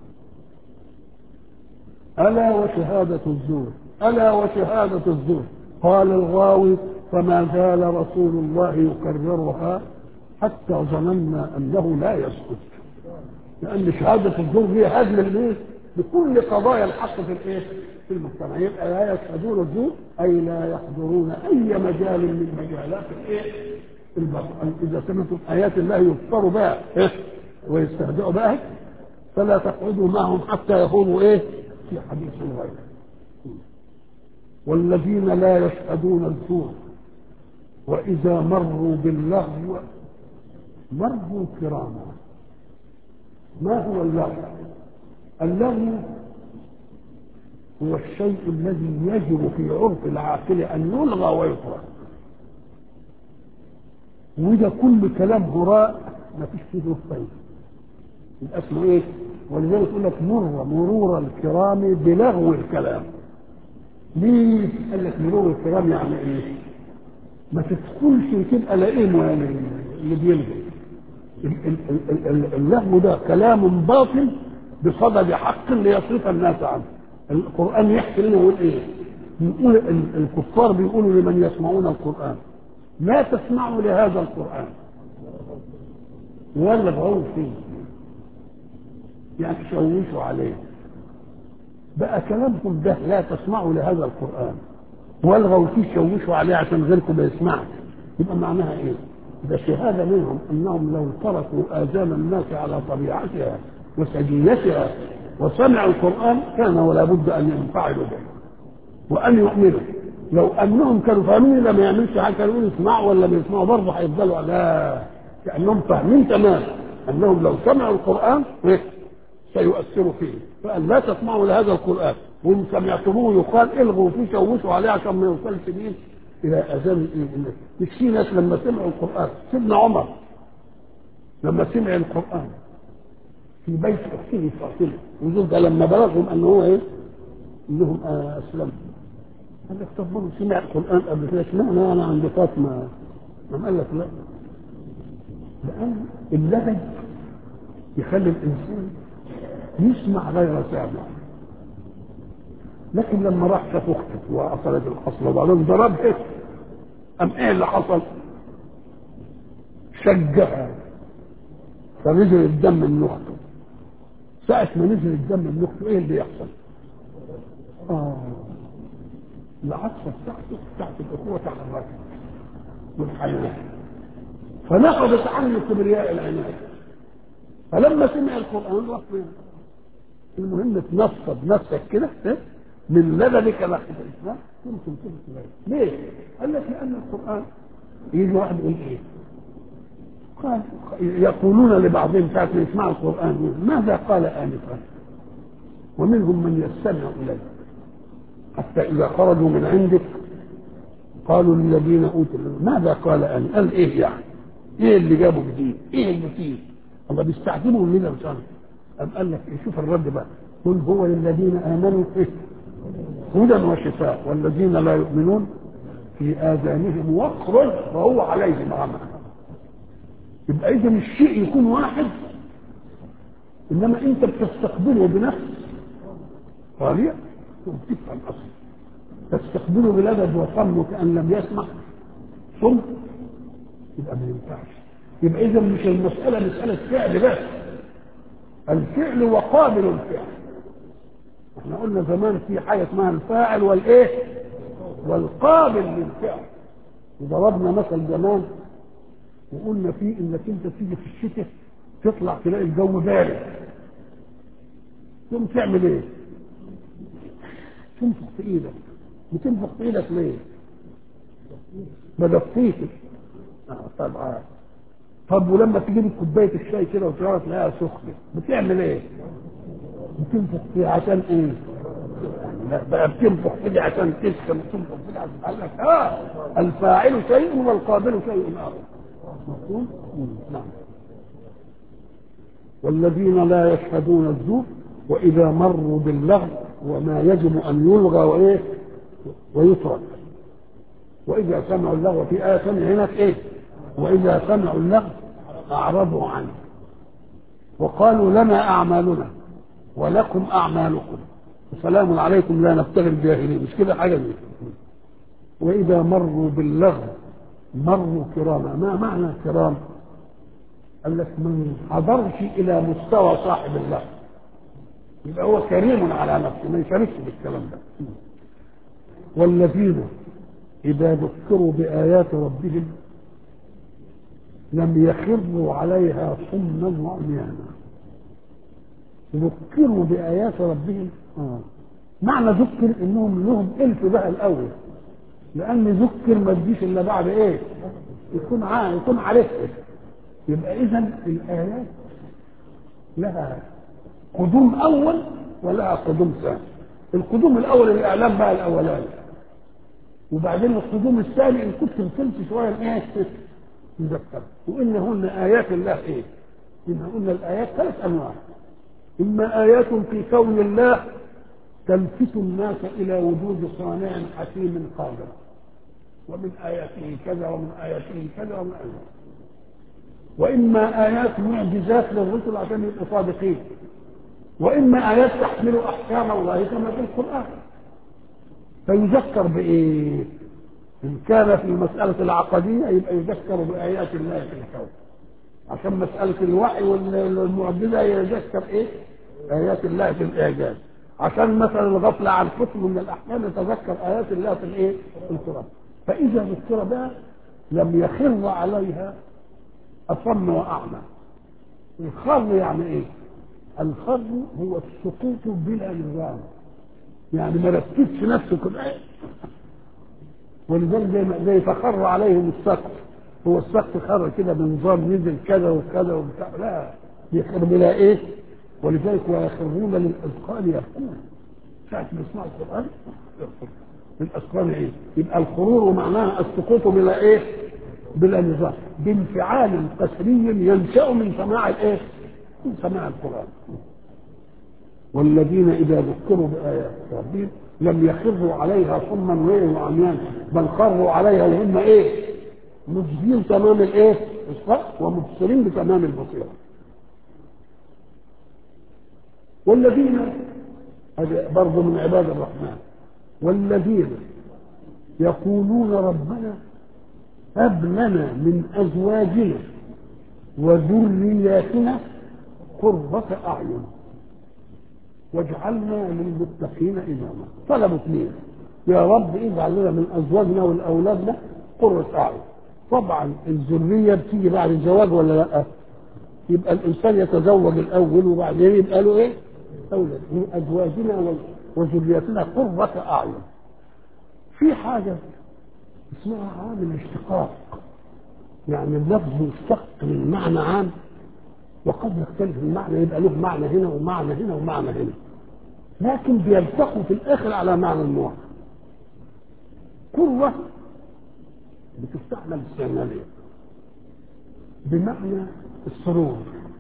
الا وشهاده الزور الا وشهاده الزور قال الغاوي فما زال رسول الله يكررها حتى ظننا انه لا يسكت لان شهاده الزور هي هدم الايه؟ بكل قضايا الحق في الايه؟ في المجتمع يبقى لا يشهدون الزور اي لا يحضرون اي مجال من مجالات الايه؟ البطل اذا سمعتم ايات الله يكفروا بها إيه؟ ويستهزئوا بها فلا تقعدوا معهم حتى يخوضوا ايه؟ في حديث غيره والذين لا يشهدون الزور واذا مروا باللغو مروا كراما ما هو اللغو اللغو هو الشيء الذي يجب في عرف العاقل ان يلغى ويترك وده كل كلام هراء ما فيش فيه فايده يبقى اسمه ايه ولذلك يقول لك مر مرور الكرام بلغو الكلام ليه قال لك مرور الكرام يعني ايه ما تدخلش تبقى لئيم يعني اللي بيلغي اللغو ده كلام باطل بصدد حق ليصرف الناس عنه القرآن يحكي لنا يقول ايه يقول الكفار بيقولوا لمن يسمعون القرآن لا تسمعوا لهذا القرآن والغوا فيه يعني تشوشوا عليه بقى كلامكم ده لا تسمعوا لهذا القرآن والغوا فيه شوشوا عليه عشان غيركم ما يسمعش يبقى معناها ايه؟ ده شهادة منهم انهم لو تركوا آذان الناس على طبيعتها وسجيتها وسمعوا القرآن كان ولا بد أن ينفعلوا به وأن يؤمنوا لو أنهم كانوا فاهمين لما يعملش حاجة كانوا يقولوا يسمعوا ولا ما يسمعوا برضه هيفضلوا لا كأنهم فاهمين تمام أنهم لو سمعوا القرآن سيؤثروا فيه فقال لا تسمعوا لهذا القرآن وإن سمعتموه يقال الغوا فيه شوشوا عليه عشان ما يوصلش مين إلى أذان الناس مش في ناس لما سمعوا القرآن سيدنا عمر لما سمع القرآن في بيت اخته فاطمه وزوج ده لما بلغهم ان هو ايه؟ انهم اسلموا قال لك طب برضه سمع القران قبل كده اشمعنى انا عند فاطمه؟ قام قال لك لا لان اللبن يخلي الانسان يسمع غير سامع لكن لما راح شاف اخته واصلت الحصل وبعدين ضربها ام ايه اللي حصل؟ شجعها فنزل الدم من اخته ساعة ما نزل الدم من اخته ايه اللي يحصل؟ اه العطفة بتاعته بتاعت الأخوة تحركت والحياة فنقضت عنه كبرياء العناية فلما سمع القرآن راح فين؟ المهم تنصب نفسك كده من لبنك ناحية الإسلام يمكن تبقى ليه؟ قال لك لأن القرآن يجي واحد يقول إيه؟ قال يقولون لبعضهم ساعة ما يسمعوا القرآن ماذا قال آنفا ومنهم من يستمع إليه حتى إذا خرجوا من عندك قالوا للذين أوتوا ماذا قال آن قال إيه يعني إيه اللي جابه جديد إيه اللي فيه الله بيستعجبوا مننا مش أم قال لك إيه شوف الرد بقى قل هو للذين آمنوا إيه هدى وشفاء والذين لا يؤمنون في آذانهم وقر وهو عليهم عمى يبقى اذا الشيء يكون واحد انما انت بتستقبله بنفس طريق تفهم اصلا تستقبله بلبد وصم كان لم يسمع ثم يبقى ما ينفعش يبقى اذا مش المساله مساله فعل بس الفعل وقابل الفعل احنا قلنا زمان في حاجه اسمها الفاعل والايه والقابل للفعل وضربنا مثل زمان وقلنا فيه انك انت تيجي في الشتاء تطلع تلاقي الجو بارد تقوم تعمل ايه؟ تنفخ في ايدك بتنفخ في ايدك ليه؟ بدفيك اه طبعا طب ولما تجيب كوبايه الشاي كده وتقعد تلاقيها سخنه بتعمل ايه؟ بتنفخ فيها عشان ايه؟ لا بقى بتنفخ كده عشان تسخن وتنفخ كده عشان قال لك اه الفاعل شيء والقابل شيء اخر مفهوم؟ نعم والذين لا يشهدون الزور واذا مروا باللغو وما يجب ان يلغى وايه ويترك واذا سمعوا اللغو في ايه ثانيه هنا ايه واذا سمعوا اللغو اعرضوا عنه وقالوا لنا اعمالنا ولكم اعمالكم وسلام عليكم لا نبتغي الجاهلين مش كده حاجه دي واذا مروا باللغو مروا كراما ما معنى كرام قال لك من حضرش الى مستوى صاحب اللغو يبقى هو كريم على نفسه ما يشاركش بالكلام ده والذين اذا ذكروا بايات ربهم لم يخروا عليها صما وعميانا ذكروا بايات ربهم آه. معنى ذكر انهم لهم الف بقى الاول لان ذكر ما تجيش الا بعد ايه يكون ع... يكون عارفها يبقى اذا الايات لها قدوم اول ولها قدوم ثاني القدوم الاول الاعلام بقى الاولاني وبعدين القدوم الثاني ان كنت وصلت شويه ايه مذكر وانهن ايات الله ايه إن قلنا الايات ثلاث انواع اما ايات في كون الله تلفت الناس الى وجود صانع حكيم قادر ومن اياته كذا ومن اياته كذا ومن اياته واما ايات معجزات للرسل عشان يبقوا صادقين واما ايات تحمل احكام الله كما في القران فيذكر بايه ان كان في المساله العقديه يبقى يذكر بايات الله في الكون عشان مساله الوحي والمعجزه يذكر ايه ايات الله في الاعجاز عشان مثلا الغفله عن حكم من الاحكام يتذكر ايات الله في الايه في القران فاذا ذكر بها لم يخر عليها اصم واعمى الخر يعني ايه الخر هو السقوط بلا نظام يعني ما ركزش نفسه كده ولذلك زي ما زي فخر عليهم السقف هو السقف خر كده بنظام نزل كذا وكذا وبتاع لا يخر بلا ايه ولذلك ويخرون للاذقان يبكون ساعة ما يسمعوا القرآن الأذقان ايه؟ يبقى الخرور معناها السقوط بلا ايه؟ بلا نظام بانفعال قسري ينشأ من سماع الايه؟ من سماع القرآن والذين إذا ذكروا بآيات ربهم لم يخروا عليها صما وايه وعميانا بل خروا عليها وهم ايه؟ مجزين تمام الايه؟ الصدق ومبصرين بتمام البصيره والذين هذا برضه من عباد الرحمن والذين يقولون ربنا هب لنا من ازواجنا وذرياتنا قرة اعين واجعلنا للمتقين اماما طلبوا اثنين يا رب اجعل لنا من ازواجنا والاولادنا قرة اعين طبعا الذريه بتيجي بعد الزواج ولا لا؟ يبقى الانسان يتزوج الاول وبعدين يبقى له ايه؟ اولاد من ازواجنا وذرياتنا قرة اعين. في حاجه اسمها عامل اشتقاق يعني اللفظ مشتق من معنى عام وقد يختلف المعنى يبقى له معنى هنا ومعنى هنا ومعنى هنا لكن بيلتقوا في الاخر على معنى واحد قرة بتستعمل استعماليا بمعنى السرور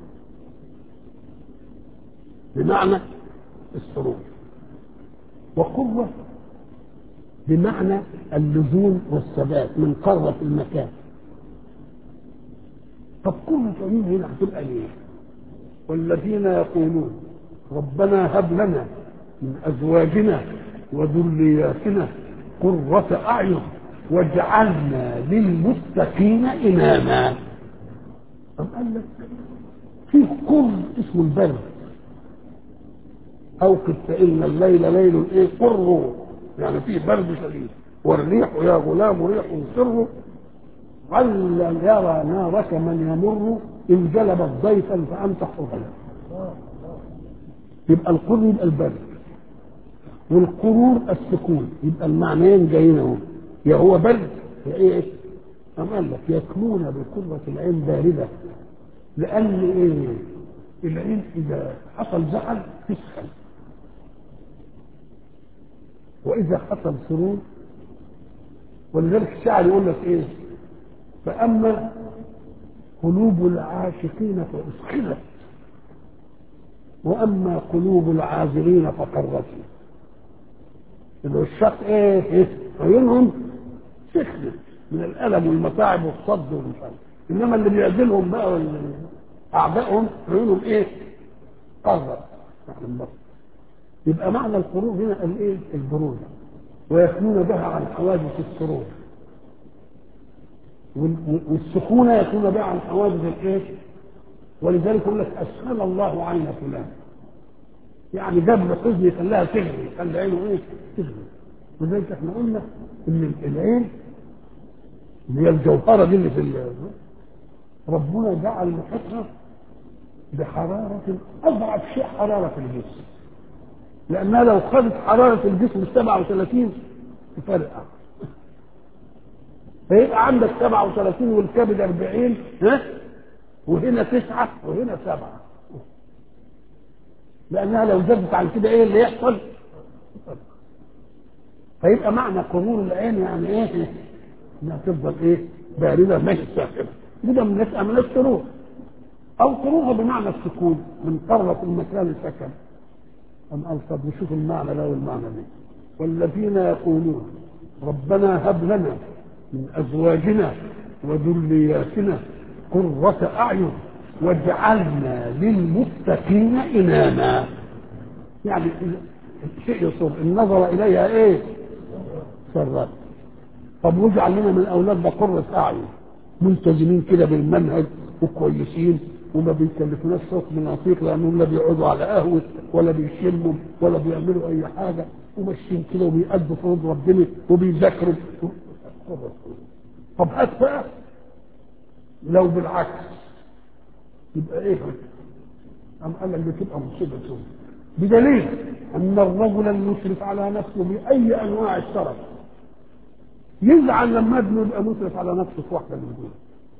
بمعنى السرور وقوة بمعنى اللزوم والثبات من قرة المكان طب قوة عموم هنا هتبقى ليه؟ والذين يقولون ربنا هب لنا من أزواجنا وذرياتنا قرة أعين واجعلنا للمتقين إماما طب قال لك في قر اسمه البرد أوقد فإن الليل ليل إيه قر يعني فيه برد شديد والريح يا غلام ريح سر هل يرى نارك من يمر إن جلبت ضيفا فأنت حر يبقى القر يبقى البرد والقرور السكون يبقى المعنيين جايين اهو يا هو برد يا ايه أم قال لك يكمون بقرة العين باردة لأن إيه؟ العين إذا حصل زعل تسخن وإذا حصل سرور ولذلك الشاعر يقول لك إيه؟ فأما قلوب العاشقين فأسخنت وأما قلوب العاذرين فقرت العشاق إيه؟ إيه؟ عيونهم سخنت من الألم والمتاعب والصد والمش عارف إنما اللي بيعزلهم بقى واللي أعدائهم عيونهم إيه؟ قرت يبقى معنى القلوب هنا الإيه؟ البرودة ويكونون بها عن حوادث السرور والسكونة يكون بها عن حوادث الايه؟ ولذلك يقول لك أسهل الله عين فلان يعني جاب له حزن يخليها تغلي يخلي عينه ايه؟ تغلي ولذلك احنا قلنا ان العين اللي هي الجوهرة دي اللي في ربنا جعل محيطها بحرارة أضعف شيء حرارة في الجسم لأنها لو خدت حرارة الجسم 37 تفرقع فيبقى عندك 37 والكبد 40 ها وهنا تسعة وهنا سبعة لأنها لو زادت عن كده إيه اللي يحصل؟ فيبقى معنى قرون العين يعني إيه؟ إنها تفضل إيه؟ باردة ما هي ساخنة كده من ناس من الشرور أو قروها بمعنى السكون من قرة المكان سكن أم قال طب نشوف المعنى ده والمعنى ده والذين يقولون ربنا هب لنا من أزواجنا وذرياتنا قرة أعين واجعلنا للمتقين إماما يعني شيء يصب النظر إليها إيه؟ سرات طب واجعل لنا من أولادنا قرة أعين ملتزمين كده بالمنهج وكويسين وما بيكلفوناش صوت مناطيق لانهم لا بيقعدوا على قهوه ولا بيشموا ولا بيعملوا اي حاجه وماشيين كده وبيأدوا فروض ربنا وبيذاكروا طب هات بقى لو بالعكس يبقى ايه أم قال لك بتبقى مصيبة سودة بدليل أن الرجل المشرف على نفسه بأي أنواع الشرف يزعل لما ابنه يبقى مسرف على نفسه في واحدة من دول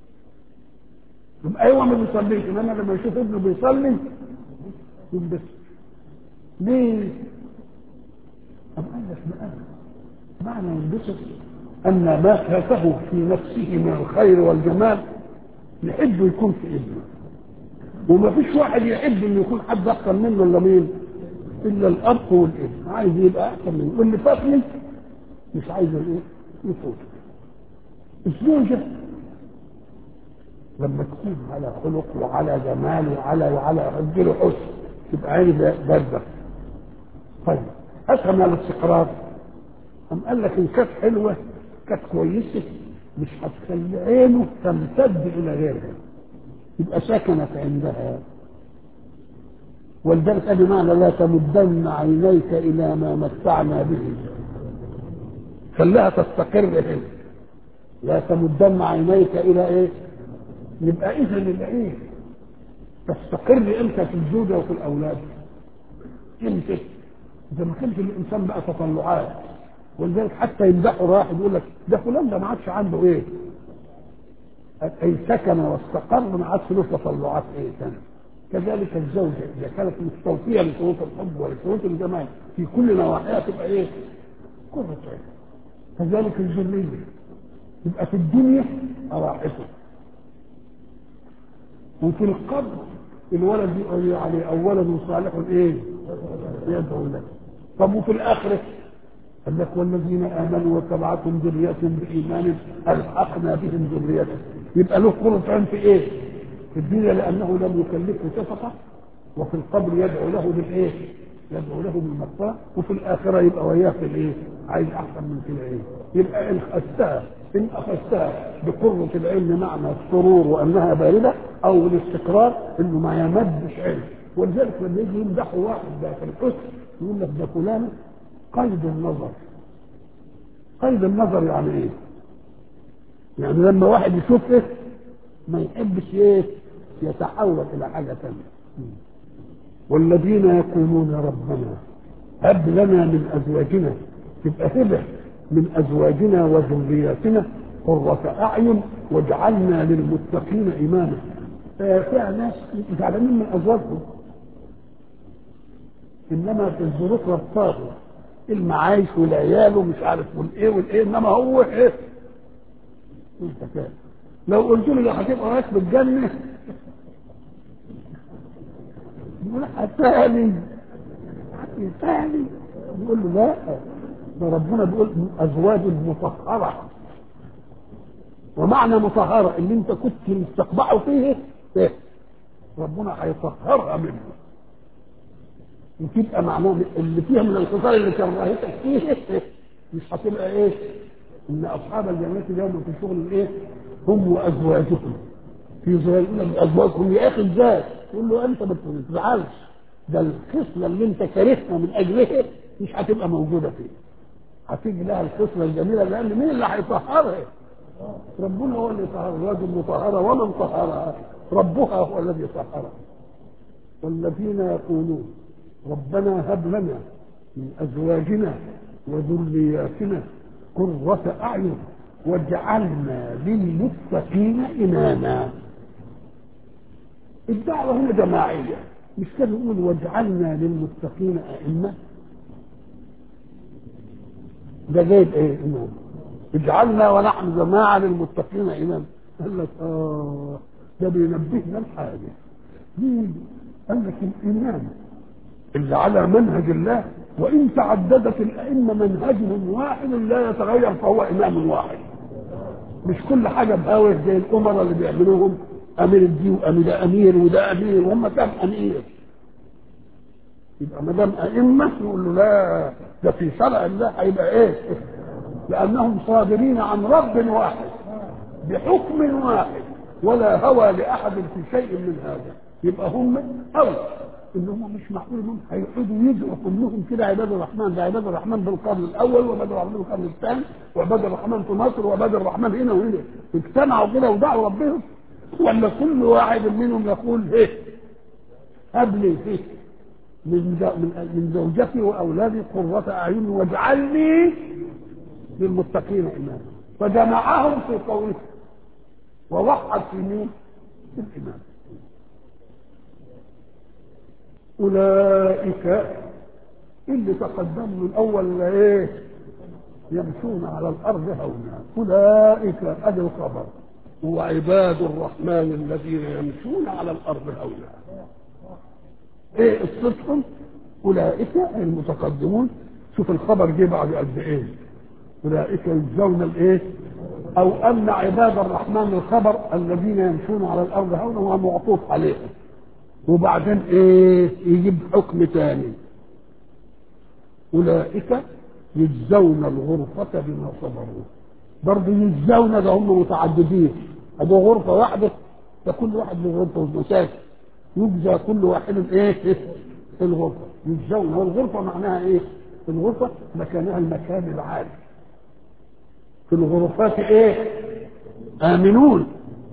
يبقى ايوه ما بيصليش انما لما يشوف ابنه بيصلي ينبسط ليه؟ طب قال لك بقى معنى ينبسط ان ما فاته في نفسه من الخير والجمال يحب يكون في ابنه وما فيش واحد يحب انه يكون حد احسن منه الا مين؟ الا الاب والابن عايز يبقى احسن منه واللي فاتني مش عايز الايه؟ يفوت الزوجه لما تكون على خلق وعلى جمال وعلى وعلى رجل حسن تبقى عيني بارده طيب افهم على الاستقرار أم قال لك ان كانت حلوه كانت كويسه مش هتخلي عينه تمتد الى غيرها يبقى سكنت عندها ولذلك ادي معنى لا تمدن عينيك الى ما متعنا به خليها تستقر هنا لا تمدن عينيك الى ايه يبقى اذا العين تستقر امتى في الزوجه وفي الاولاد امتى اذا ما كانش الانسان بقى تطلعات ولذلك حتى يمدحوا واحد يقول لك ده فلان ده ما عادش عنده ايه اي سكن واستقر ما عادش له تطلعات ايه ثانيه كذلك الزوجه اذا كانت مستوفيه لشروط الحب ولشروط الجمال في كل نواحيها تبقى ايه؟ قرة عين كذلك الذريه يبقى في الدنيا راحته وفي القبر الولد يقول عليه اولا صالح ايه؟ يدعو له طب وفي الاخره قال لك والذين امنوا واتبعتهم ذريتهم بايمان الحقنا بهم ذريتهم يبقى له قرة عين في ايه؟ في الدنيا لانه لم يكلفه شفقه وفي القبر يدعو له بالايه؟ يدعو له بالمغفره وفي الاخره يبقى وياه في الايه؟ عايز احسن من كده ايه؟ يبقى ان اخذتها ان اخذتها بقرة العلم معنى السرور وانها بارده او الاستقرار انه ما يمدش علم ولذلك لما يجي يمدحوا واحد ده في الحسن يقول لك ده فلان قيد النظر قيد النظر يعني ايه؟ يعني لما واحد يشوف ايه ما يحبش ايه يتحول الى حاجه ثانيه والذين يقولون ربنا هب لنا من ازواجنا تبقى هبه من ازواجنا وذرياتنا قرة أعين واجعلنا للمتقين إماما فيها ناس زعلانين من أزواجهم إنما في الظروف رفاضة المعايش والعيال ومش عارف والايه والايه انما هو ايه انت كده لو قلت له هتبقى رايح بالجنه يقول هتاني هتاني يقول له لا ده ربنا بيقول ازواج مطهره ومعنى مطهره اللي انت كنت مستقبعه فيه إيه؟ ربنا هيطهرها منه وتبقى معناه اللي فيها من الخصال اللي كرهتك فيه مش هتبقى ايه؟ ان اصحاب الجنات اليوم في شغل الايه؟ هم وازواجهم في ظلال ازواجهم يا اخي ازاي؟ يقول له انت ما تزعلش ده الخصله اللي انت كارهها من اجلها مش هتبقى موجوده فيه هتيجي لها الخصله الجميله لان مين اللي هيطهرها؟ ربنا هو اللي طهر الرجل مطهره ومن طهرها ربها هو الذي طهرها والذين يقولون ربنا هب لنا من ازواجنا وذرياتنا قرة اعين واجعلنا للمتقين اماما الدعوة هنا جماعية مش كده نقول واجعلنا للمتقين ائمة ده جايب ايه امام اجعلنا ونحن جماعة للمتقين اماما قال لك اه ده بينبهنا لحاجة مين؟ قال لك الامام اللي على منهج الله وان تعددت الائمه منهجهم واحد لا يتغير فهو امام واحد مش كل حاجه بهاوس زي الامراء اللي بيعملوهم امير دي وامير ده امير وده امير وهم كام امير يبقى ما دام ائمه يقول له لا ده في شرع الله هيبقى ايه؟ لانهم صادرين عن رب واحد بحكم واحد ولا هوى لاحد في شيء من هذا يبقى هم أول ان هم مش معقول انهم هيقعدوا يدعوا كلهم كده عباد الرحمن ده عباد الرحمن بالقرن الاول وعباد الرحمن بالقرن الثاني وعباد الرحمن في مصر وعباد الرحمن هنا وهنا اجتمعوا كده ودعوا ربهم ولا كل واحد منهم يقول ايه هب لي ايه من من من زوجتي واولادي قرة اعين واجعلني للمتقين اماما فجمعهم في قوله ووحد في مين؟ في الامام أولئك اللي تقدموا من أول إيه يمشون على الأرض هونا أولئك أدي الخبر هو عباد الرحمن الذين يمشون على الأرض هونا إيه قصتهم أولئك المتقدمون شوف الخبر جه بعد قد إيه أولئك يجزون الإيه أو أن عباد الرحمن الخبر الذين يمشون على الأرض هونا هو معطوف عليهم وبعدين ايه يجيب حكم تاني اولئك يجزون الغرفة بما صبروا برضه يجزون ده هم متعددين ادي غرفة واحدة ده كل واحد له غرفة ومساكن يجزى كل واحد ايه في الغرفة يجزون والغرفة معناها ايه الغرفة مكانها المكان العالي في الغرفات ايه آمنون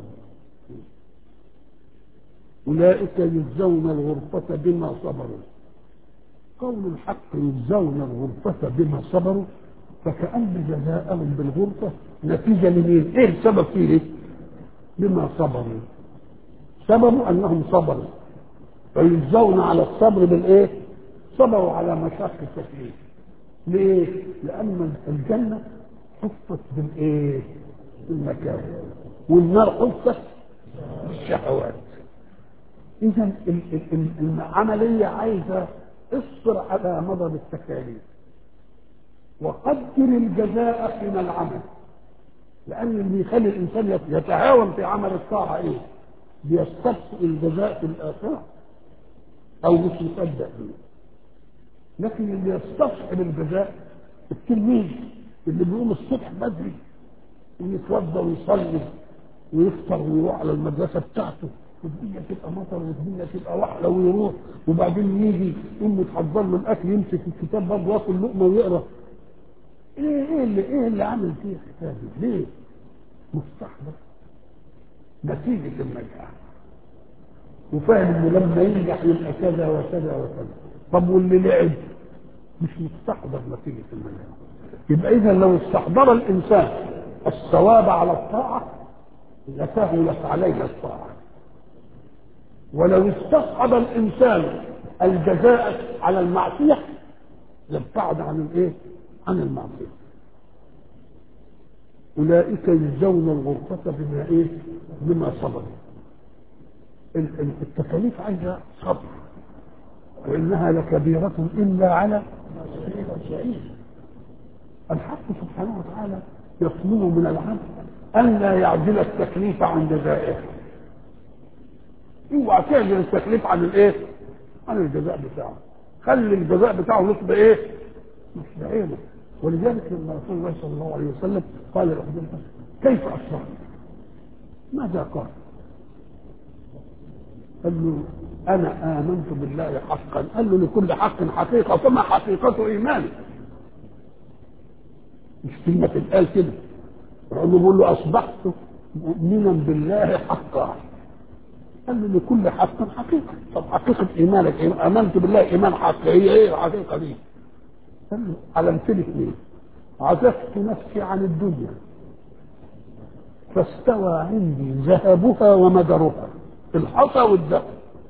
أولئك يجزون الغرفة بما صبروا قول الحق يجزون الغرفة بما صبروا فكأن جزاءهم بالغرفة نتيجة لمين؟ إيه السبب فيه؟ بما صبروا سببوا أنهم صبروا فيجزون على الصبر بالإيه؟ صبروا على مشاق التكليف ليه؟ لأن الجنة حفت بالإيه؟ بالمكان والنار حفت بالشهوات اذا العمليه عايزه اصبر على مضض التكاليف وقدر الجزاء حين العمل لان اللي يخلي الانسان يتهاون في عمل الطاعه ايه بيستبقي الجزاء في الاخره او مش مصدق فيه لكن اللي يستصحب الجزاء التلميذ اللي بيقوم الصبح بدري ويتوضا ويصلي ويفطر ويروح على المدرسه بتاعته والدنيا تبقى مطر والدنيا تبقى وحله ويروح وبعدين يجي امه تحضر له الاكل يمسك الكتاب برضه ياكل لقمه ويقرا ايه ايه اللي ايه اللي عامل فيه الحكايه دي؟ ليه؟ مستحضر نتيجه النجاح وفاهم انه لما ينجح يبقى كذا وكذا وكذا طب واللي لعب مش مستحضر نتيجه النجاح يبقى اذا لو استحضر الانسان الثواب على الطاعة لسهلت عليه الطاعة ولو استصعب الإنسان الجزاء على المعصية لابتعد عن الايه؟ عن المعصية أولئك يجزون الغرفة بما إيه؟ بما صبروا التكاليف عايزة صبر وإنها لكبيرة إلا على الحق سبحانه وتعالى يطلب من العبد أن لا يعجل التكليف عن جزائه اوعى تعجل التكليف عن الايه؟ عن الجزاء بتاعه خلي الجزاء بتاعه نصب ايه؟ نصب عينه ولذلك لما رسول الله صلى الله عليه وسلم قال لحذيفه كيف اصبحت؟ ماذا قال؟ قال له انا امنت بالله حقا قال له لكل حق حقيقه فما حقيقه ايمانك؟ مش كلمه تتقال كده رغم بيقول له اصبحت مؤمنا بالله حقا قال له لكل حق حقيقه طب حقيقه ايمانك إيه؟ امنت بالله ايمان حق هي ايه الحقيقه دي؟ قال له علمت لك ايه؟ عزفت نفسي عن الدنيا فاستوى عندي ذهبها ومدرها الحصى والذهب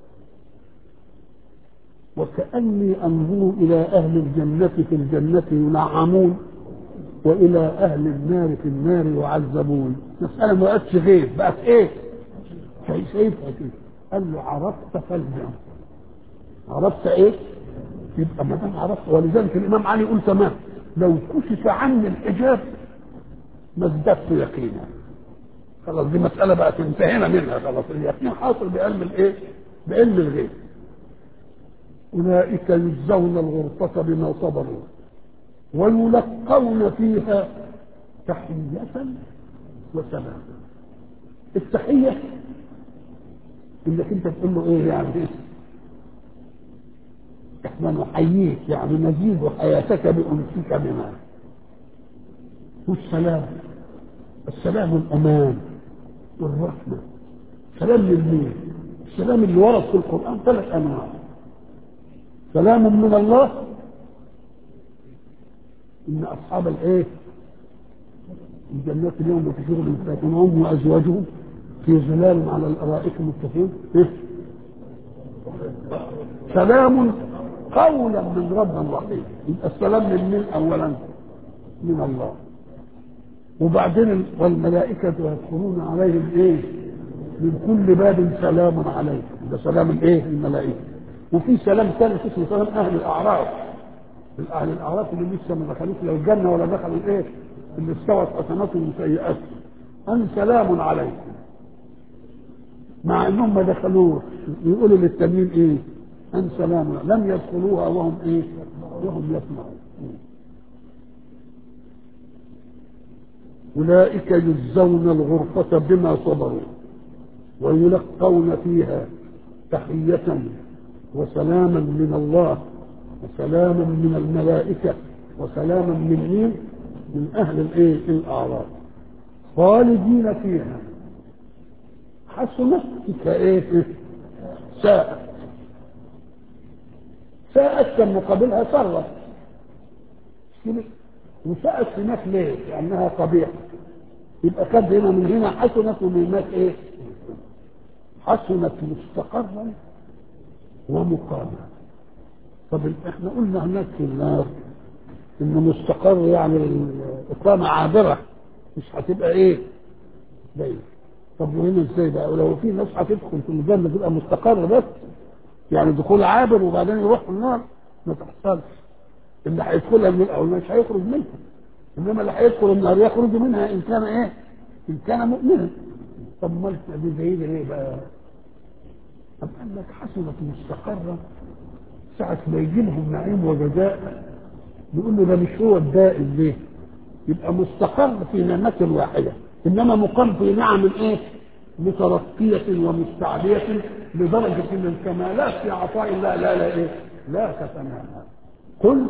وكأني أنظر إلى أهل الجنة في الجنة ينعمون وإلى أهل النار في النار يعذبون مسألة ما بقتش غيب بقت إيه؟ شايفها كده قال له عرفت فالجم عرفت إيه؟ يبقى ما دام عرفت ولذلك الإمام علي يقول تمام لو كشف عني الحجاب ما ازددت يقينا خلاص دي مسألة بقت انتهينا منها خلاص اليقين حاصل بعلم الإيه؟ بعلم الغيب أولئك يجزون الغرفة بما صبروا ويلقون فيها تحية وسلام التحية انك انت تقول له ايه يعني إيه؟ احنا نحييك يعني نزيد حياتك بأنسك بنا والسلام السلام الأمان والرحمة سلام للمين السلام اللي ورد في القرآن ثلاث أنواع سلام من الله ان اصحاب الايه الجنات اليوم بتشير من هم وازواجهم في ظلال على الارائك متكئين إيه؟ سلام قولا من رب رحيم يبقى السلام من مين اولا من الله وبعدين والملائكة يدخلون عليهم ايه من كل باب سلام عليكم ده سلام الايه الملائكة وفي سلام ثالث اسمه سلام اهل الاعراف اهل الاعراف اللي لسه ما دخلوش لا الجنه ولا دخلوا الايه اللي استوت حسناتهم وسيئاتهم ان سلام عليكم مع انهم ما دخلوش يقولوا للتانيين ايه ان سلام لم يدخلوها وهم ايه وهم يسمعون اولئك يجزون الغرفه بما صبروا ويلقون فيها تحيه وسلاما من الله وسلاما من الملائكة وسلاما من مين؟ من أهل الإيه؟ الأعراف خالدين فيها حسنت كإيه؟ ساءت ساءت كان مقابلها سرت وساءت هناك ليه؟ لأنها قبيحة يبقى كد هنا من هنا حسنت ومن هناك إيه؟ حسنت مستقرا ومقاما طب احنا قلنا هناك في النار انه مستقر يعني الاقامه عابره مش هتبقى ايه؟ باين طب وهنا ازاي بقى؟ ولو في ناس هتدخل في الجنه تبقى مستقر بس يعني دخول عابر وبعدين يروح النار ما تحصلش اللي هيدخلها من الاول مش هيخرج منها انما اللي هيدخل النار يخرج منها ان كان ايه؟ ان كان مؤمنا طب امال دي زي ليه بقى؟ طب قال لك حسنت مستقره ساعة ما يجي لهم نعيم وجزاء يقول له ده مش هو الدائم ليه؟ يبقى مستقر في نعمة واحدة إنما مقام في نعم إيه؟ مترقية ومستعلية لدرجة من الكمالات في عطاء الله لا لا إيه؟ لا تتناهى قل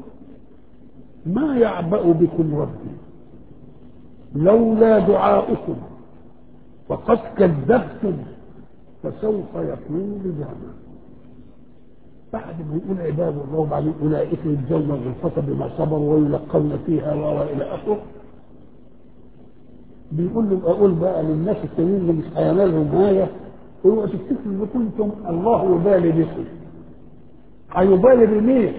ما يعبأ بكم ربي لولا دعاؤكم فقد كذبتم فسوف يكون لزاما بعد ما يقول عباد الله وبعدين اولئك يجزون الغرفة بما صبروا ويلقون فيها والى اخره بيقول له اقول بقى للناس التانيين اللي مش هينالهم هذا اوعوا تفتكروا ان كنتم الله يبالي بكم هيبالي بمين؟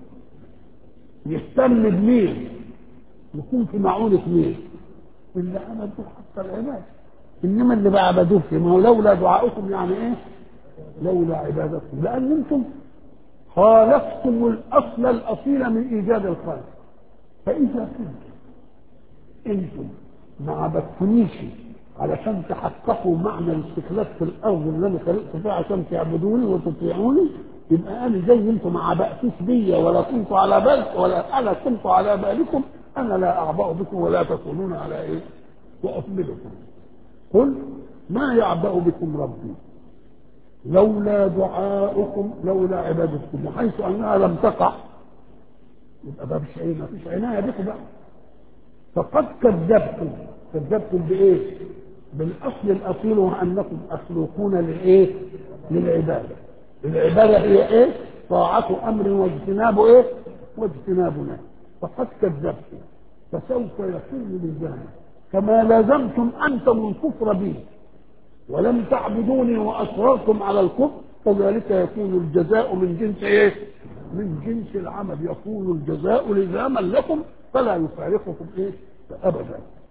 يهتم بمين؟ يكون في معونة مين؟ اللي عبدوه حتى العباد انما اللي بعبدوه في ما هو لولا دعاؤكم يعني ايه؟ لولا عبادتكم لان انتم خالفتم الاصل الاصيل من ايجاد الخالق فاذا كنتم انتم ما عبدتونيش علشان تحققوا معنى الاستخلاف في الارض اللي انا خلقت فيها عشان تعبدوني وتطيعوني يبقى انا زي انتم ما عبأتوش بيا ولا كنت على بال ولا انا كنت على بالكم انا لا اعبأ بكم ولا تكونون على ايه؟ واحملكم قل ما يعبأ بكم ربي لولا دعاؤكم لولا عبادتكم وحيث انها لم تقع يبقى ما فيش ما فيش عنايه بكم بقى فقد كذبتم كذبتم بايه؟ بالاصل الاصيل وانكم مخلوقون لايه؟ للعباده العباده هي ايه؟ طاعه امر واجتناب ايه؟ واجتناب نهي فقد كذبتم فسوف يكون لزاما كما لازمتم انتم الكفر بي ولم تعبدوني واصررتم على الكفر كذلك يكون الجزاء من جنس ايه؟ من جنس العمل يكون الجزاء لزاما لكم فلا يفارقكم ايه؟ ابدا